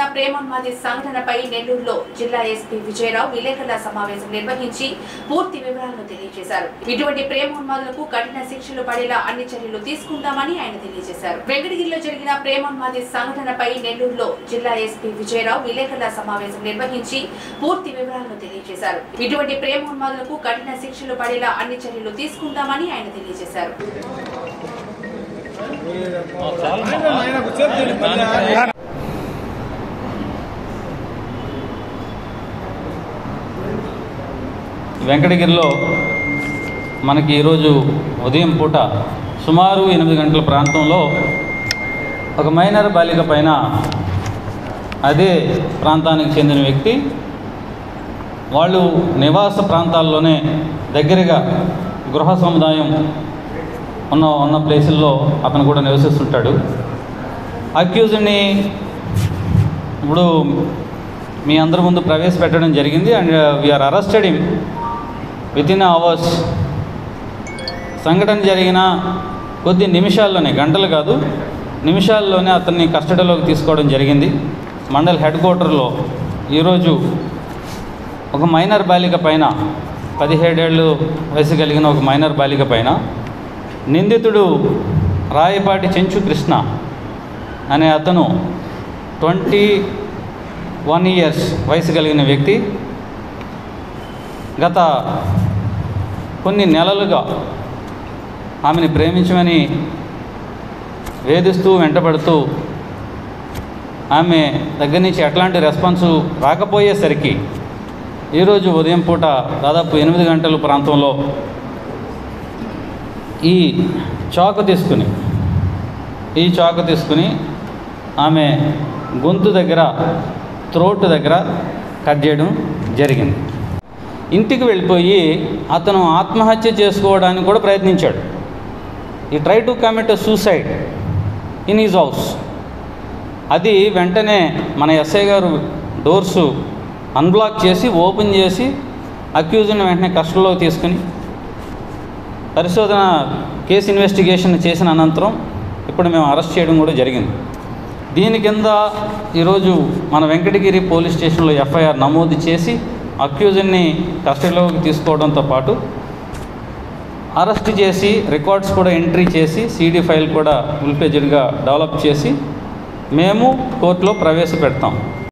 జరిగిన ప్రేమోన్మాది సంఘటనపై నెల్లూరులో జిల్లా ఎస్పీ విజయరావు విలేకరుల సమావేశం నిర్వహించి పూర్తి వివరాలను తెలియజేశారు ఇటువంటి ప్రేమోన్మాదులకు కఠిన శిక్షలు పడేలా అన్ని చర్యలు తీసుకుంటామని ఆయన తెలియజేశారు వెంకటగిరిలో జరిగిన ప్రేమోన్మాది సంఘటనపై నెల్లూరులో జిల్లా ఎస్పీ విజయరావు విలేకరుల సమావేశం నిర్వహించి పూర్తి వివరాలను తెలియజేశారు ఇటువంటి ప్రేమోన్మాదులకు కఠిన శిక్షలు పడేలా అన్ని చర్యలు తీసుకుంటామని ఆయన తెలియజేశారు వెంకటగిరిలో మనకి ఈరోజు ఉదయం పూట సుమారు ఎనిమిది గంటల ప్రాంతంలో ఒక మైనర్ బాలిక పైన అదే ప్రాంతానికి చెందిన వ్యక్తి వాళ్ళు నివాస ప్రాంతాల్లోనే దగ్గరగా గృహ సముదాయం ఉన్న ఉన్న ప్లేసుల్లో అతను కూడా నివసిస్తుంటాడు అక్యూజ్ని ఇప్పుడు మీ అందరి ముందు ప్రవేశపెట్టడం జరిగింది and we are arrested him within hours సంఘటన జరిగిన కొద్ది నిమిషాల్లోనే గంటలు కాదు నిమిషాల్లోనే అతన్ని కస్టడీలోకి తీసుకోవడం జరిగింది మండల్ హెడ్ క్వార్టర్లో ఈరోజు ఒక మైనర్ బాలిక పైన పదిహేడేళ్ళు వయసు కలిగిన ఒక మైనర్ బాలిక పైన నిందితుడు రాయపాటి చెంచు కృష్ణ అనే అతను ట్వంటీ వన్ ఇయర్స్ వయసు కలిగిన వ్యక్తి గత కొన్ని నెలలుగా ఆమెని ప్రేమించమని వేధిస్తూ వెంటబడుతూ ఆమె దగ్గర నుంచి ఎట్లాంటి రెస్పాన్స్ రాకపోయేసరికి ఈరోజు ఉదయం పూట దాదాపు ఎనిమిది గంటల ప్రాంతంలో ఈ చాకు తీసుకుని ఈ చాకు తీసుకుని ఆమె గొంతు దగ్గర త్రోట్ దగ్గర కట్ చేయడం జరిగింది ఇంటికి వెళ్ళిపోయి అతను ఆత్మహత్య చేసుకోవడానికి కూడా ప్రయత్నించాడు ఈ try to commit suicide in his house అది వెంటనే మన ఎస్ఐ గారు డోర్సు అన్బ్లాక్ చేసి ఓపెన్ చేసి అక్యూజ్ని వెంటనే కస్టడీలోకి తీసుకుని పరిశోధన కేసు ఇన్వెస్టిగేషన్ చేసిన అనంతరం ఇప్పుడు మేము అరెస్ట్ చేయడం కూడా జరిగింది దీని కింద ఈరోజు మన వెంకటగిరి పోలీస్ స్టేషన్లో ఎఫ్ఐఆర్ నమోదు చేసి అక్యూజన్ని కస్టడీలోకి తీసుకోవడంతో పాటు అరెస్ట్ చేసి రికార్డ్స్ కూడా ఎంట్రీ చేసి సీడీ ఫైల్ కూడా ఫుల్ పేజ్డ్గా డెవలప్ చేసి మేము కోర్టులో ప్రవేశపెడతాం